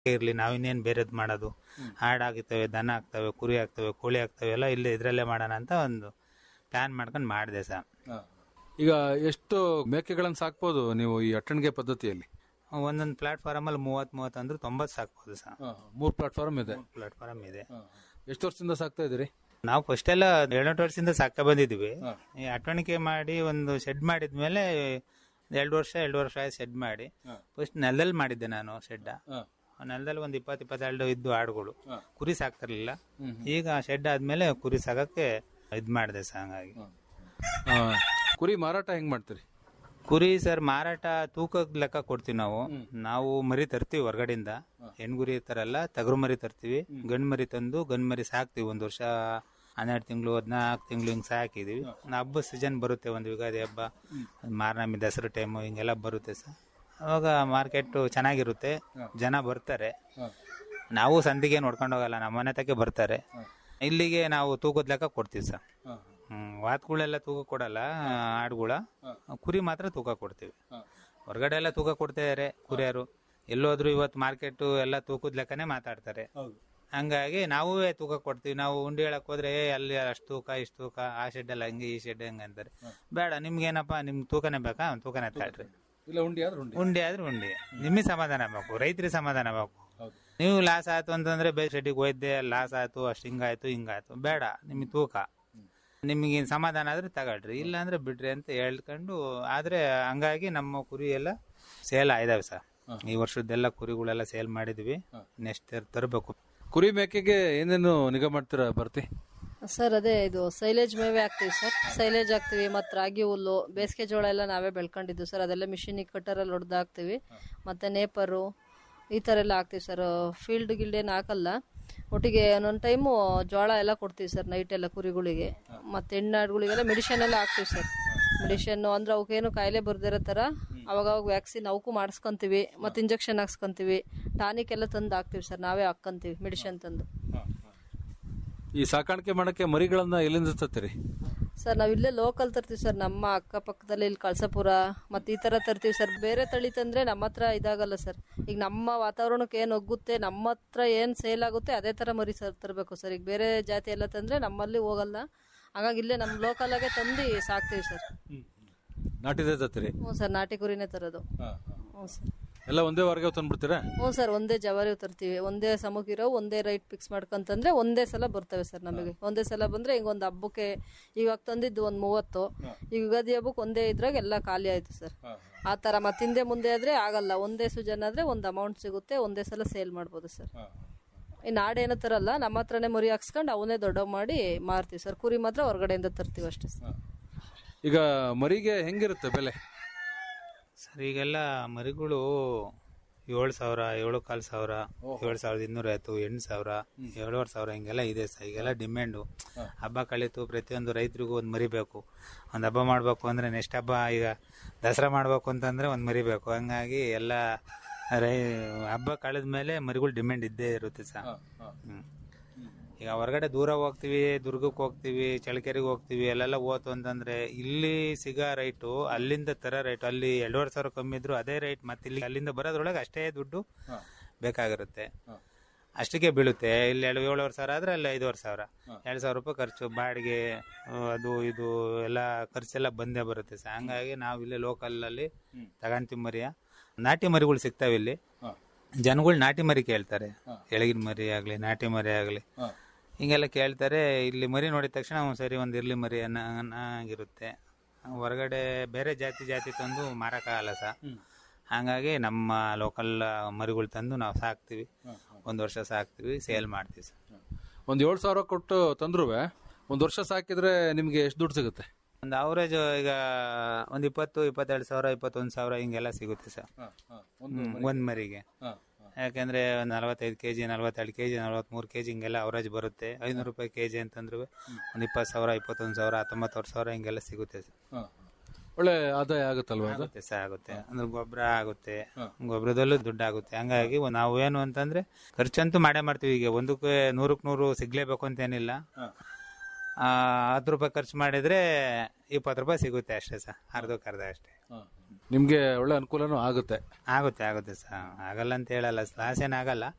ಇರ್ಲಿ ನಾವ್ ಇನ್ನೇನ್ ಬೇರೆದ್ ಮಾಡೋದು ಹಾಡ್ ಆಗ್ತವೆ ದನ ಆಗ್ತವೆ ಕುರಿ ಆಗ್ತವೆ ಕೋಳಿ ಆಗ್ತವೆ ಎಲ್ಲ ಇಲ್ಲಿ ಇದ್ರಲ್ಲೇ ಮಾಡೋಣ ಅಂತ ಒಂದು ಪ್ಲಾನ್ ಮಾಡ್ಕೊಂಡು ಮಾಡಿದೆ ಸರ್ ಈಗ ಎಷ್ಟು ಮೇಕೆಗಳನ್ನು ಸಾಕ್ಬೋದು ನೀವು ಈ ಅಟ್ಟಣಿಗೆ ಪದ್ಧತಿಯಲ್ಲಿ ಒಂದೊಂದು ಪ್ಲಾಟ್ಫಾರ್ಮ್ ಅಲ್ಲಿ ಮೂವತ್ ಮೂವತ್ ಅಂದ್ರೆ ತೊಂಬತ್ ಸಾಕ್ಬೋದು ಸರ್ ಮೂರ್ ಪ್ಲಾಟ್ಫಾರ್ಮ್ ಇದೆ ಪ್ಲಾಟ್ಫಾರ್ಮ್ ಇದೆ ಎಷ್ಟು ವರ್ಷದಿಂದ ಸಾಕ್ತಾ ಇದ್ದೀರಿ ನಾವು ಫಸ್ಟ್ ಎಲ್ಲ ಏಳೆಂಟು ವರ್ಷದಿಂದ ಸಾಕ ಬಂದಿದ್ವಿ ಈ ಅಟ್ವಣಿಕೆ ಮಾಡಿ ಒಂದು ಶೆಡ್ ಮಾಡಿದ್ಮೇಲೆ ಎರಡು ವರ್ಷ ಎರಡು ವರ್ಷ ಆಯ್ತು ಶೆಡ್ ಮಾಡಿ ಫಸ್ಟ್ ನೆಲದಲ್ಲಿ ಮಾಡಿದ್ದೆ ನಾನು ಶೆಡ್ ನೆಲದಲ್ಲಿ ಒಂದು ಇಪ್ಪತ್ತು ಇಪ್ಪತ್ತೆರಡು ಇದ್ದು ಆಡುಗಳು ಕುರಿ ಸಾಕ್ತಿರ್ಲಿಲ್ಲ ಈಗ ಶೆಡ್ ಆದ್ಮೇಲೆ ಕುರಿ ಸಾಕಕ್ಕೆ ಇದ್ ಮಾಡಿದೆ ಸರ್ ಹಂಗಾಗಿ ಆ, ಕುರಿ ಮಾರಾಟ ಹೆಂಗ್ ಮಾಡ್ತೀರಿ ಕುರಿ ಸರ್ ಮಾರಾಟ ತೂಕದ ಲೆಕ್ಕ ಕೊಡ್ತೀವಿ ನಾವು ನಾವು ಮರಿ ತರ್ತೀವಿ ಹೊರಗಡೆಯಿಂದ ಹೆಣ್ಗುರಿ ತರಲ್ಲ ತಗರು ಮರಿ ತರ್ತೀವಿ ಗಂಡ್ ಮರಿ ತಂದು ಗಂಡ್ ಮರಿ ಸಾಕ್ತಿವಿ ಒಂದ್ ವರ್ಷ ಹನ್ನೆರಡು ತಿಂಗಳು ಹದಿನಾಲ್ಕು ತಿಂಗಳು ಹಿಂಗ್ ಸಾಕಿದೀವಿ ಹಬ್ಬ ಸೀಸನ್ ಬರುತ್ತೆ ಒಂದು ಯುಗಾದಿ ಹಬ್ಬ ಮಾರ್ನಮಿ ದಸರಾ ಟೈಮು ಹಿಂಗೆಲ್ಲ ಬರುತ್ತೆ ಸರ್ ಅವಾಗ ಮಾರ್ಕೆಟ್ ಚೆನ್ನಾಗಿರುತ್ತೆ ಜನ ಬರ್ತಾರೆ ನಾವು ಸಂದಿಗೆ ನೋಡ್ಕೊಂಡು ಹೋಗಲ್ಲ ನಮ್ಮ ಮನೆ ತಕ್ಕೆ ಬರ್ತಾರೆ ಇಲ್ಲಿಗೆ ನಾವು ತೂಕದ ಲೆಕ್ಕ ಕೊಡ್ತೀವಿ ಸರ್ ಹ್ಮ್ ವಾತ್ಗಳೆಲ್ಲ ತೂಕ ಕೊಡಲ್ಲ ಆಡುಗಳ ಕುರಿ ಮಾತ್ರ ತೂಕ ಕೊಡ್ತೀವಿ ಹೊರಗಡೆ ಎಲ್ಲ ತೂಕ ಕೊಡ್ತಿದಾರೆ ಕುರಿಯರು ಎಲ್ಲೋದ್ರು ಇವತ್ತು ಮಾರ್ಕೆಟ್ ಎಲ್ಲ ತೂಕದ ಲೆಕ್ಕನೇ ಮಾತಾಡ್ತಾರೆ ಹಂಗಾಗಿ ನಾವು ತೂಕ ಕೊಡ್ತೀವಿ ನಾವು ಉಂಡಿ ಹೇಳಕ್ ಹೋದ್ರೆ ಏ, ಅಲ್ಲಿ ಅಷ್ಟು ತೂಕ ಇಷ್ಟು ತೂಕ ಆ ಶೆಡ್ ಎಲ್ಲ ಹಂಗೆ ಈ ಶೆಡ್ ಹಂಗೆ ಅಂತಾರೆ ಬೇಡ ನಿಮ್ಗೇನಪ್ಪ ನಿಮ್ ತೂಕನೇ ಬೇಕಾ ಒಂದ್ ತೂಕನೇ ತಾಳ್ರಿ ಇಲ್ಲ ಉಂಡಿ ಆದ್ರೆ ಉಂಡಿ ಉಂಡಿ ಆದ್ರೆ ಉಂಡಿ ನಿಮಗೆ ಸಮಾಧಾನ ಬೇಕು ರೈತರಿಗೆ ಸಮಾಧಾನ ಬೇಕು ನೀವು ಲಾಸ್ ಆಯ್ತು ಅಂತಂದ್ರೆ ಬೇರೆ ಶೆಡ್ಡಿಗೆ ಹೋಯ್ದೆ ಲಾಸ್ ಆಯ್ತು ಅಷ್ಟು ಹಿಂಗಾಯ್ತು ಹಿಂಗಾಯ್ತು ಬೇಡ ನಿಮಗೆ ತೂಕ ನಿಮಗೆ ಸಮಾಧಾನ ಆದ್ರೆ ತಗೊಳ್ರಿ ಇಲ್ಲ ಅಂದ್ರೆ ಬಿಡ್ರಿ ಅಂತ ಹೇಳ್ಕೊಂಡು ಆದ್ರೆ ಹಂಗಾಗಿ ನಮ್ಮ ಕುರಿ ಎಲ್ಲ ಸೇಲ್ ಆಯ್ದಾವೆ ಸರ್ ಈ ವರ್ಷದ್ದೆಲ್ಲ ಕುರಿಗಳೆಲ್ಲ ಸೇಲ್ ಮಾಡಿದ್ವಿ ನೆಕ್ಸ್ಟ್ ತರಬೇಕು ಕುರಿ ಮೇಕೆಗೆ ಏನೇನು ನಿಗಾ ಮಾಡ್ತೀರಾ ಬರ್ತಿ ಸರ್ ಅದೇ ಇದು ಸೈಲೇಜ್ ಮೇವೆ ಹಾಕ್ತೀವಿ ಸರ್ ಸೈಲೇಜ್ ಹಾಕ್ತಿವಿ ಮತ್ತು ರಾಗಿ ಹುಲ್ಲು ಬೇಸಿಗೆ ಜೋಳ ಎಲ್ಲ ನಾವೇ ಬೆಳ್ಕೊಂಡಿದ್ದು ಸರ್ ಅದೆಲ್ಲ ಮಿಷಿನಿಗೆ ಕಟ್ಟರಲ್ಲಿ ಹೊಡೆದು ಹಾಕ್ತಿವಿ ಮತ್ತು ನೇಪರು ಈ ಥರ ಎಲ್ಲ ಹಾಕ್ತೀವಿ ಸರ್ ಫೀಲ್ಡ್ ಗಿಲ್ಡ್ ಏನು ಹಾಕಲ್ಲ ಒಟ್ಟಿಗೆ ಒಂದೊಂದು ಟೈಮು ಜೋಳ ಎಲ್ಲ ಕೊಡ್ತೀವಿ ಸರ್ ನೈಟ್ ಎಲ್ಲ ಕುರಿಗಳಿಗೆ ಮತ್ತು ಹೆಣ್ಣಾಡುಗಳಿಗೆಲ್ಲ ಮೆಡಿಷನ್ ಎಲ್ಲ ಹಾಕ್ತೀವಿ ಸರ್ ಮೆಡಿಷನ್ನು ಅಂದ್ರೆ ಅವಕ್ಕೇನು ಕಾಯಿಲೆ ಬರ್ದಿರೋ ಥರ ಅವಾಗ ಅವಾಗ ವ್ಯಾಕ್ಸಿನ್ ಅವಕ್ಕೂ ಮಾಡಿಸ್ಕೊಂತೀವಿ ಮತ್ತು ಇಂಜೆಕ್ಷನ್ ಹಾಕ್ಸ್ಕೊಂತೀವಿ ಟಾನಿಕ್ ಎಲ್ಲ ತಂದು ಹಾಕ್ತೀವಿ ಸರ್ ನಾವೇ ಹಾಕ್ಕೊಂತೀವಿ ಮೆಡಿಷನ್ ತಂದು ಈ ಸಾಕಾಣಿಕೆ ಮಾಡಕ್ಕೆ ಮರಿಗಳನ್ನ ಎಲ್ಲಿಂದ ತತ್ತೀರಿ ಸರ್ ನಾವು ಇಲ್ಲೇ ಲೋಕಲ್ ತರ್ತೀವಿ ಸರ್ ನಮ್ಮ ಅಕ್ಕಪಕ್ಕದಲ್ಲಿ ಇಲ್ಲಿ ಕಳಸಪುರ ಮತ್ತೆ ಈ ತರ ತರ್ತೀವಿ ಸರ್ ಬೇರೆ ತಳಿ ತಂದ್ರೆ ನಮ್ಮ ಹತ್ರ ಇದಾಗಲ್ಲ ಸರ್ ಈಗ ನಮ್ಮ ವಾತಾವರಣಕ್ಕೆ ಏನು ಒಗ್ಗುತ್ತೆ ನಮ್ಮ ಹತ್ರ ಏನು ಸೇಲ್ ಆಗುತ್ತೆ ಅದೇ ತರ ಮರಿ ಸರ್ ತರಬೇಕು ಸರ್ ಈಗ ಬೇರೆ ಜಾತಿ ಎಲ್ಲ ತಂದ್ರೆ ನಮ್ಮಲ್ಲಿ ಹೋಗಲ್ಲ ಹಾಗಾಗಿ ಇಲ್ಲೇ ನಮ್ಮ ಲೋಕಲ್ ಆಗೇ ತಂದು ಸಾಕ್ತೀವಿ ಸರ್ ನಾಟಿದೆ ತತ್ತೀರಿ ಹ್ಞೂ ಸರ್ ನಾಟಿ ಕುರಿನೇ ತರೋದು ಹ್ಞೂ ಸರ್ ಎಲ್ಲ ಒಂದೇ ವಾರಗೆ ತಂದ್ಬಿಡ್ತೀರಾ ಹ್ಞೂ ಸರ್ ಒಂದೇ ಜವಾರಿ ತರ್ತೀವಿ ಒಂದೇ ಸಮಕ್ಕಿರೋ ಒಂದೇ ರೈಟ್ ಫಿಕ್ಸ್ ಮಾಡ್ಕೊಂತಂದ್ರೆ ಒಂದೇ ಸಲ ಬರ್ತವೆ ಸರ್ ನಮಗೆ ಒಂದೇ ಸಲ ಬಂದ್ರೆ ಈಗ ಒಂದು ಹಬ್ಬಕ್ಕೆ ಇವಾಗ ತಂದಿದ್ದು ಒಂದು ಮೂವತ್ತು ಈಗ ಯುಗಾದಿ ಹಬ್ಬಕ್ಕೆ ಒಂದೇ ಇದ್ರಾಗ ಎಲ್ಲ ಖಾಲಿ ಆಯ್ತು ಸರ್ ಆ ಥರ ಮತ್ತೆ ಹಿಂದೆ ಮುಂದೆ ಆದ್ರೆ ಆಗಲ್ಲ ಒಂದೇ ಸುಜನ್ ಆದ್ರೆ ಒಂದು ಅಮೌಂಟ್ ಸಿಗುತ್ತೆ ಒಂದೇ ಸಲ ಸೇಲ್ ಮಾಡ್ಬೋದು ಸರ್ ಈ ನಾಡೇನು ತರಲ್ಲ ನಮ್ಮ ಹತ್ರನೇ ಮರಿ ಹಾಕ್ಸ್ಕೊಂಡು ಅವನ್ನೇ ದೊಡ್ಡವ್ ಮಾಡಿ ಮಾರ್ತೀವಿ ಸರ್ ಕುರಿ ಮಾತ್ರ ಹೊರಗಡೆಯಿಂದ ತರ್ತೀವಿ ಅಷ್ಟೇ ಸರ್ ಈಗ ಮರಿಗೆ ಹೆಂಗಿರುತ್ತೆ ಬೆಲೆ ಸರ್ ಈಗೆಲ್ಲ ಮರಿಗಳು ಏಳು ಸಾವಿರ ಏಳು ಕಾಲು ಸಾವಿರ ಏಳು ಸಾವಿರದ ಇನ್ನೂರ ಆಯ್ತು ಎಂಟು ಸಾವಿರ ಏಳುವರೆ ಸಾವಿರ ಹಿಂಗೆಲ್ಲ ಇದೆ ಸರ್ ಈಗೆಲ್ಲ ಡಿಮ್ಯಾಂಡು ಹಬ್ಬ ಕಳೀತು ಪ್ರತಿಯೊಂದು ರೈತರಿಗೂ ಒಂದು ಮರಿ ಬೇಕು ಒಂದು ಹಬ್ಬ ಮಾಡಬೇಕು ಅಂದ್ರೆ ನೆಕ್ಸ್ಟ್ ಹಬ್ಬ ಈಗ ದಸರಾ ಮಾಡಬೇಕು ಅಂತಂದ್ರೆ ಒಂದು ಮರಿ ಬೇಕು ಹಂಗಾಗಿ ಎಲ್ಲ ರೈ ಹಬ್ಬ ಕಳೆದ ಮೇಲೆ ಮರಿಗಳು ಡಿಮ್ಯಾಂಡ್ ಇದ್ದೇ ಇರುತ್ತೆ ಸರ್ ಹ್ಮ್. ಈಗ ಹೊರಗಡೆ ದೂರ ಹೋಗ್ತೀವಿ ದುರ್ಗಕ್ಕೆ ಹೋಗ್ತೀವಿ ಚಳ್ಳಕೆರೆಗೆ ಹೋಗ್ತೀವಿ ಅಲ್ಲೆಲ್ಲ ಹೋತು ಅಂತಂದ್ರೆ ಇಲ್ಲಿ ಸಿಗೋ ರೈಟು ಅಲ್ಲಿಂದ ತರ ರೈಟ್ ಅಲ್ಲಿ ಎರಡೂವರೆ ಸಾವಿರ ಕಮ್ಮಿ ಇದ್ರು ಅದೇ ರೈಟ್ ಮತ್ತೆ ಇಲ್ಲಿ ಅಲ್ಲಿಂದ ಬರೋದ್ರೊಳಗೆ ಅಷ್ಟೇ ದುಡ್ಡು ಬೇಕಾಗಿರುತ್ತೆ ಅಷ್ಟಕ್ಕೆ ಬೀಳುತ್ತೆ ಇಲ್ಲಿ ಎರಡು ಏಳುವರೆ ಸಾವಿರ ಆದ್ರೆ ಅಲ್ಲಿ ಐದುವರೆ ಸಾವಿರ ಎರಡು ಸಾವಿರ ರೂಪಾಯಿ ಖರ್ಚು ಬಾಡಿಗೆ ಆ, ಅದು ಇದು ಎಲ್ಲ ಖರ್ಚೆಲ್ಲ ಬಂದೇ ಬರುತ್ತೆ ಸರ್ ಹಂಗಾಗಿ ನಾವು ಇಲ್ಲೇ ಲೋಕಲ್ ಅಲ್ಲಿ ತಗಂತೀವಿ ಮರಿಯ ನಾಟಿ ಮರಿಗಳು ಸಿಗ್ತಾವೆ ಇಲ್ಲಿ ಜನಗಳು ನಾಟಿ ಮರಿ ಕೇಳ್ತಾರೆ ಎಳಗಿನ ಮರಿ ಆಗ್ಲಿ ನಾಟಿ ಮರಿ ಆಗ್ಲಿ ಹಿಂಗೆಲ್ಲ ಕೇಳ್ತಾರೆ ಇಲ್ಲಿ ಮರಿ ನೋಡಿದ ತಕ್ಷಣ ಹ್ಞೂ ಸರಿ ಒಂದು ಇರ್ಲಿ ಮರಿ ಅನ್ನೋ ಅನ್ನಂಗಿರುತ್ತೆ ಹೊರಗಡೆ ಬೇರೆ ಜಾತಿ ಜಾತಿ ತಂದು ಮಾರಕ್ಕಾಗಲ್ಲ ಸಹ ಹಂಗಾಗಿ ನಮ್ಮ ಲೋಕಲ್ ಮರಿಗಳು ತಂದು ನಾವು ಸಾಕ್ತಿವಿ ಒಂದು ವರ್ಷ ಸಾಕ್ತಿವಿ ಸೇಲ್ ಮಾಡ್ತೀವಿ ಸರ್ ಒಂದ್ ಏಳು ಸಾವಿರ ಕೊಟ್ಟು ತಂದ್ರುವೆ ಒಂದ್ ವರ್ಷ ಸಾಕಿದ್ರೆ ನಿಮ್ಗೆ ಎಷ್ಟು ದುಡ್ಡು ಸಿಗುತ್ತೆ ಒಂದು ಅವರೇಜ್ ಈಗ ಒಂದು ಇಪ್ಪತ್ತು ಇಪ್ಪತ್ತೆರಡು ಸಾವಿರ ಇಪ್ಪತ್ತೊಂದು ಸಾವಿರ ಹಿಂಗೆಲ್ಲ ಸಿಗುತ್ತೆ ಸರ್ ಹ್ಮ್, ಒಂದ್ ಮರಿಗೆ ಯಾಕಂದ್ರೆ ಒಂದು ನಲವತ್ತೈದು ಕೆಜಿ ನಲವತ್ತೆರಡು ಕೆಜಿ ನಲವತ್ಮೂರು ಕೆಜಿ ಹಿಂಗೆಲ್ಲ ಅವರೇಜ್ ಬರುತ್ತೆ ಐನೂರು ರೂಪಾಯಿ ಕೆಜಿ ಅಂತಂದ್ರೆ ಒಂದು ಇಪ್ಪತ್ತು ಸಾವಿರ ಇಪ್ಪತ್ತೊಂದು ಸಾವಿರ ಹತ್ತೊಂಬತ್ತು ಸಾವಿರ ಹಿಂಗೆಲ್ಲ ಸಿಗುತ್ತೆ ಸರ್ ಒಳ್ಳೆ ಆದಾಯ ಆಗುತ್ತಲ್ವಾ ಅದು ಆಗುತ್ತೆ ಸರ್ ಆಗುತ್ತೆ ಅಂದ್ರೆ ಗೊಬ್ಬರ ಆಗುತ್ತೆ ಗೊಬ್ಬರದಲ್ಲೂ ದುಡ್ಡು ಆಗುತ್ತೆ ಹಂಗಾಗಿ ಒಂದ್ ನಾವು ಏನು ಅಂತಂದ್ರೆ ಖರ್ಚಂತೂ ಮಾಡೇ ಮಾಡ್ತೀವಿ ಈಗ ಒಂದಕ್ಕೆ ನೂರಕ್ಕೆ ನೂರು ಸಿಗ್ಲೇಬೇಕು ಅಂತೇನಿಲ್ಲ ಆ, ಹತ್ತು ರೂಪಾಯಿ ಖರ್ಚು ಮಾಡಿದ್ರೆ ಇಪ್ಪತ್ತು ರೂಪಾಯಿ ಸಿಗುತ್ತೆ ಅಷ್ಟೇ ಸರ್ ಅರ್ಧಕ್ಕೆ ಅರ್ಧ ಅಷ್ಟೇ ನಿಮ್ಗೆ ಒಳ್ಳೆ ಅನುಕೂಲನೂ ಆಗುತ್ತೆ ಆಗುತ್ತೆ ಆಗುತ್ತೆ ಸರ್ ಆಗಲ್ಲ ಅಂತ ಹೇಳಲ್ಲ ಲಾಸ್ ಏನಾಗಲ್ಲ